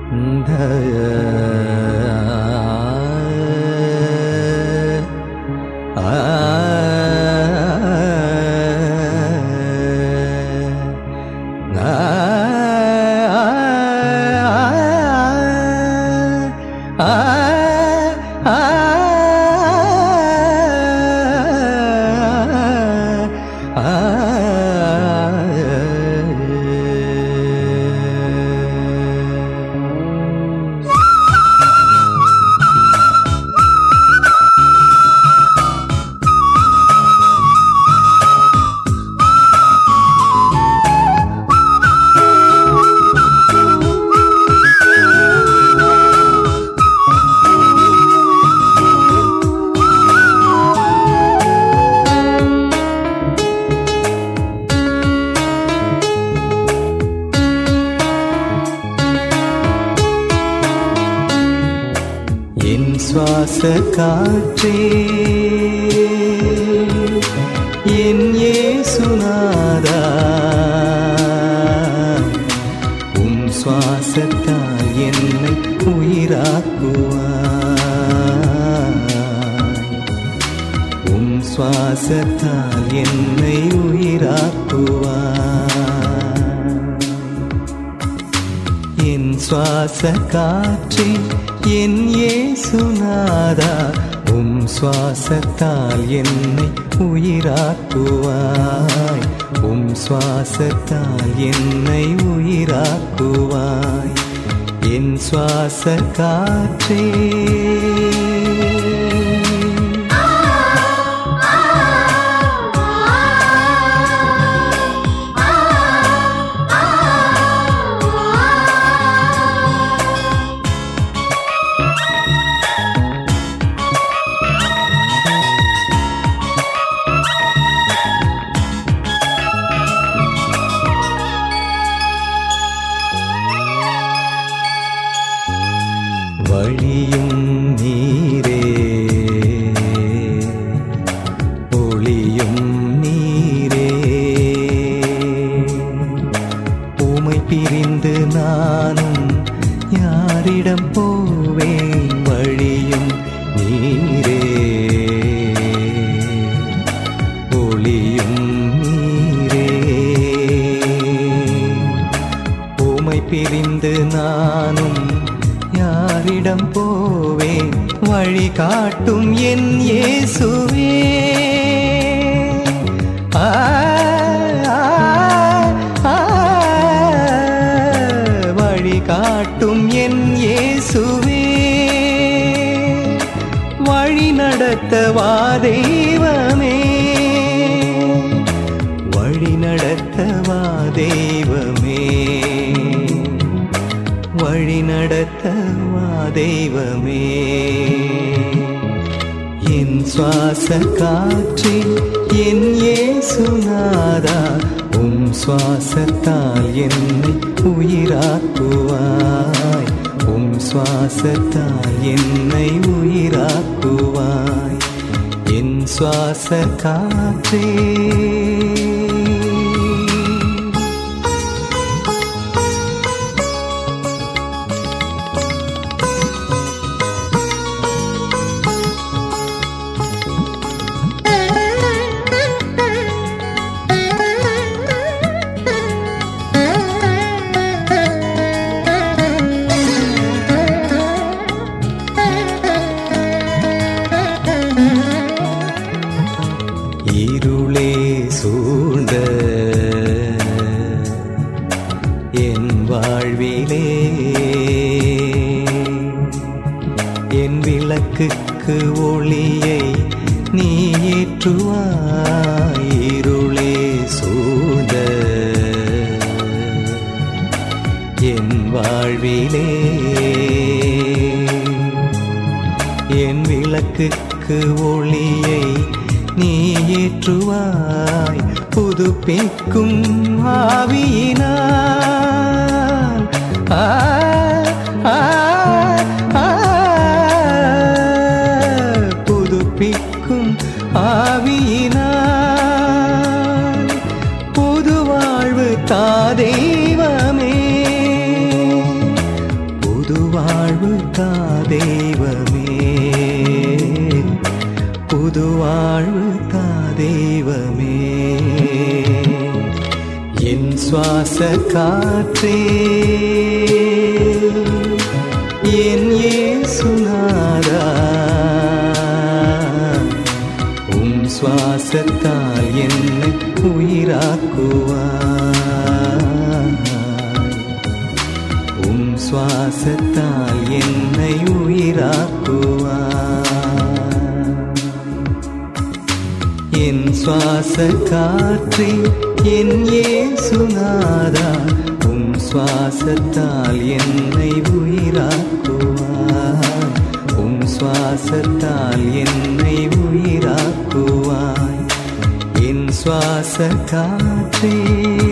என் சுவாச காற்றே என் ஏசுநாதா உம் சுவாசத்தால் என்னை உயிராக்குவாய் உம் சுவாசத்தால் என்னை உயிராக்குவாய் என் சுவாச காற்றே என் ஏசுநாதா உம் சுவாசத்தால் என்னை உயிராக்குவாய் உம் சுவாசத்தால் என்னை உயிராக்குவாய் என் சுவாச காற்றே வழியும் நீரே ஒளியும் நீரே உமை பிரிந்து நானும் யாரிடம் போவேன் வழியும் நீரே ஒளியும் நீரே உமை பிரிந்து நானும் யாரிடம் போவேன் வழி காட்டும் என் இயேசுவே ஆ, ஆ, ஆ, வழி காட்டும் என் இயேசுவே வழி நடத்தவா தெய்வமே வழி நடத்தவா தெய்வமே வழி நடத்தவா தெய்வமே என் சுவாச காற்றே என் ஏசுநாதா உம் சுவாசத்தால் என்னை உயிராக்குவாய் உம் சுவாசத்தால் என்னை உயிராக்குவாய் என் சுவாச காற்றே இருளே சூழ்ந்த என் வாழ்விலே என் விளக்குக்கு ஒளியை நீ ஏற்றுவாய் இருளே சூழ்ந்த என் வாழ்விலே என் விளக்குக்கு ஒளியை நீ ஏற்றுவாய் புதுப்பிக்கும் ஆவியினால் ஆ, ஆ, ஆ, புதுப்பிக்கும் ஆவியினால் புது வாழ்வு தாதெய்வமே தா தெய்வமே புது வாழ்வு தா தெய்வமே என் சுவாச காற்றே என் இயேசுநாதா உம் சுவாசத்தால் என்னை உயிராக்குவாய் உம் சுவாசத்தால் என்னை உயிராக்குவாய் என் சுவாச காற்றே என் இயேசுநாதா உம் சுவாசத்தால் என்னை உயிராக்குவாய் உம் சுவாசத்தால் என்னை உயிராக்குவாய் என் சுவாச காற்றே